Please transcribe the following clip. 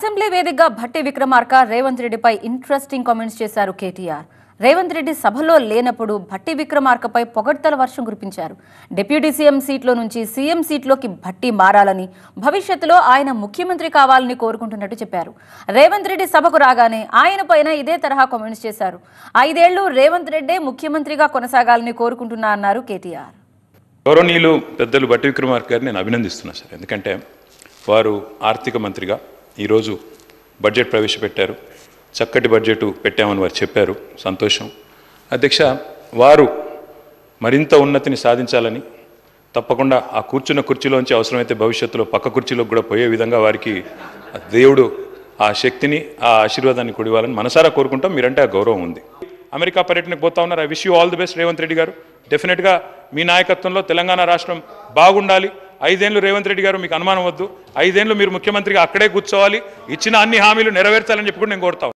assembly వేదికగా భట్టి విక్రమార్క రేవంత్ రెడ్డిపై interesting comments చేశారు కేటీఆర్ రేవంత్ రెడ్డి సభలో లేనప్పుడు భట్టి విక్రమార్కపై పొగడ్తల వర్షం కురిపించారు డిప్యూటీ సీఎం సీట్లో నుంచి సీఎం సీట్లోకి భట్టి మారాలని భవిష్యత్తులో ఆయన ముఖ్యమంత్రి కావాలని కోరుకుంటున్నట్టు చెప్పారు రేవంత్ రెడ్డి సభకు రాగానే ఆయన పైన ఇదే తరహా కామెంట్స్ చేశారు ఐదేళ్లు రేవంత్ రెడ్డే ముఖ్యమంత్రిగా కొనసాగాలని కోరుకుంటున్నా అన్నారు కేటీఆర్ గౌరవనీయులు పెద్దలు బట్టి విక్రమార్క గారిని నేను అభినందిస్తున్నాను సార్ ఎందుకంటే వారు ఆర్థిక మంత్రిగా ఈరోజు బడ్జెట్ ప్రవేశపెట్టారు చక్కటి బడ్జెట్ పెట్టామని వారు చెప్పారు సంతోషం అధ్యక్ష వారు మరింత ఉన్నతిని సాధించాలని తప్పకుండా ఆ కూర్చున్న కుర్చీలోంచి అవసరమైతే భవిష్యత్తులో పక్క కుర్చీలోకి కూడా పోయే విధంగా వారికి ఆ దేవుడు ఆ శక్తిని ఆ ఆశీర్వాదాన్ని కొడివ్వాలని మనసారా కోరుకుంటాం మీరంటే ఆ గౌరవం ఉంది అమెరికా పర్యటనకు పోతా ఉన్నారు I wish you all the best Revanth Reddy గారు డెఫినెట్గా మీ నాయకత్వంలో తెలంగాణ రాష్ట్రం బాగుండాలి ఐదేళ్లు రేవంత్ రెడ్డి గారు మీకు అనుమానం వద్దు ఐదేళ్లు మీరు ముఖ్యమంత్రిగా అక్కడే కూర్చోవాలి ఇచ్చిన అన్ని హామీలు నెరవేర్చాలని చెప్పి కూడా నేను కోరుతాను